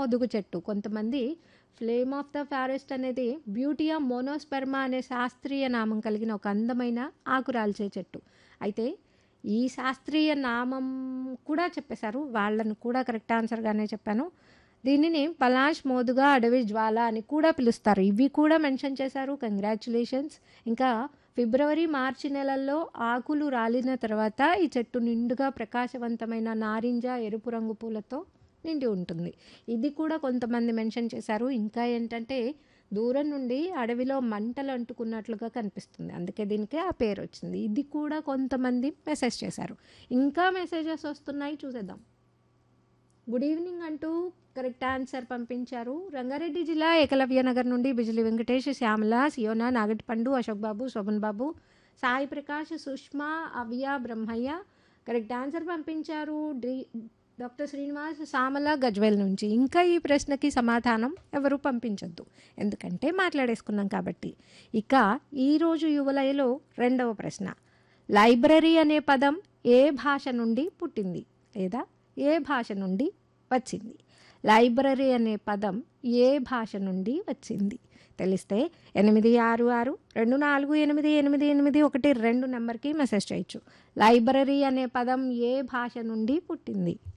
మోదుగు చెట్టు కొంతమంది flame of the forest అనేది బ్యూటియా మోనోస్పెర్మా అనే శాస్త్రీయ నామం కలిగిన ఒక అందమైన ఆకురాల్చే చెట్టు అయితే ఈ శాస్త్రీయ నామం కూడా చెప్పేశారు వాళ్ళను కూడా కరెక్ట్ ఆన్సర్గానే చెప్పాను దీనిని పలాష్ మోదుగా అడవి జ్వాల అని కూడా పిలుస్తారు ఇవి కూడా మెన్షన్ చేశారు కంగ్రాచులేషన్స్ ఇంకా ఫిబ్రవరి మార్చి నెలల్లో ఆకులు రాలిన తర్వాత ఈ చెట్టు నిండుగా ప్రకాశవంతమైన నారింజ ఎరుపు రంగు పూలతో నిండి ఉంటుంది ఇది కూడా కొంతమంది మెన్షన్ చేశారు ఇంకా ఏంటంటే దూరం నుండి అడవిలో మంటలు అంటుకున్నట్లుగా కనిపిస్తుంది అందుకే దీనికి ఆ పేరు వచ్చింది ఇది కూడా కొంతమంది మెసేజ్ చేశారు ఇంకా మెసేజెస్ వస్తున్నాయి చూసేద్దాం గుడ్ ఈవినింగ్ అంటూ కరెక్ట్ ఆన్సర్ పంపించారు రంగారెడ్డి జిల్లా ఏకలవ్య నగర్ నుండి బిజిలి వెంకటేష్ శ్యామల సియోనా నాగటిపండు అశోక్ బాబు శోభన్ బాబు సాయి ప్రకాష్ సుష్మా అవ్య బ్రహ్మయ్య కరెక్ట్ ఆన్సర్ పంపించారు డి డాక్టర్ శ్రీనివాస్ సామల గజ్వేల్ నుంచి ఇంకా ఈ ప్రశ్నకి సమాధానం ఎవరు పంపించొద్దు ఎందుకంటే మాట్లాడేసుకున్నాం కాబట్టి ఇక ఈరోజు యువలయలో రెండవ ప్రశ్న లైబ్రరీ అనే పదం ఏ భాష నుండి పుట్టింది లేదా ఏ భాష నుండి వచ్చింది లైబ్రరీ అనే పదం ఏ భాష నుండి వచ్చింది తెలిస్తే ఎనిమిది ఆరు ఆరు రెండు నాలుగు ఎనిమిది ఎనిమిది ఎనిమిది ఒకటి రెండు నెంబర్కి మెసేజ్ చేయొచ్చు లైబ్రరీ అనే పదం ఏ భాష నుండి పుట్టింది